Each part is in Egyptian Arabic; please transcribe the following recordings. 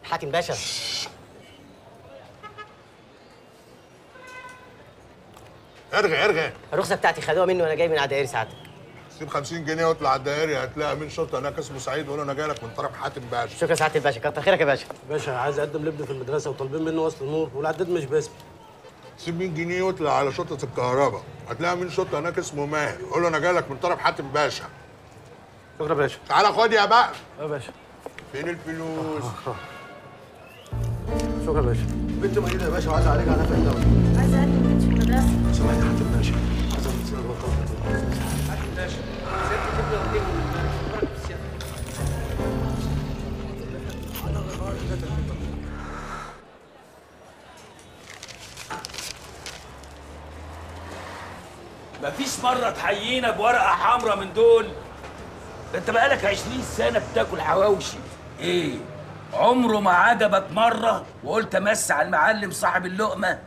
حاتم باشا ارغي ارغي الرخصه بتاعتي خدوها مني وانا جاي من عدائري سعادتك سيب 50 جنيه واطلع على الدائري هتلاقي امين شرطه هناك اسمه سعيد وقول له انا جاي لك من طرف حاتم باشا شكرا سعاده الباشا كتر خيرك يا باشا باشا عايز اقدم لابني في المدرسه وطالبين منه وصل نور والعداد مش باسمي سيب 100 جنيه واطلع على شرطه الكهرباء هتلاقي امين شرطه هناك اسمه ماهر قول له انا جاي لك من طرف حاتم باشا شكرا يا باشا تعالى خد يا بقى يا باشا فين الفلوس شكرا يا باشا بنت مريضه يا باشا وعايزه عليك على نفع الدواء عايزه اقدم بنتي في المدرسه سمعت يا حاتم باشا عايزه متصل البطاقه مفيش مرة تحيينا بورقة حمراء من دول ده انت بقالك عشرين سنة بتاكل حواوشي ايه عمره ما عجبك مرة وقلت امس على المعلم صاحب اللقمة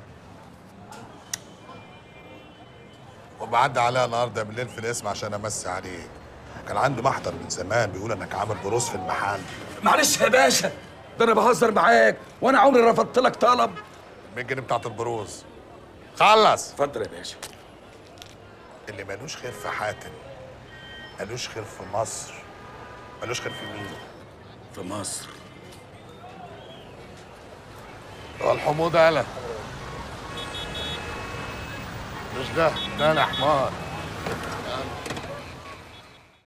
وبعدي عليها النهارده بالليل في الاسم عشان امسي عليك كان عندي محضر من زمان بيقول انك عامل بروس في المحل معلش يا باشا ده انا بهزر معاك وانا عمري رفضت لك طلب 100 جنيه بتاعت البروز خلص اتفضل يا باشا اللي ملوش خير في حاتم ملوش خير في مصر ملوش خير في مين في مصر هو الحموضة يالا مش ده ده انا حمار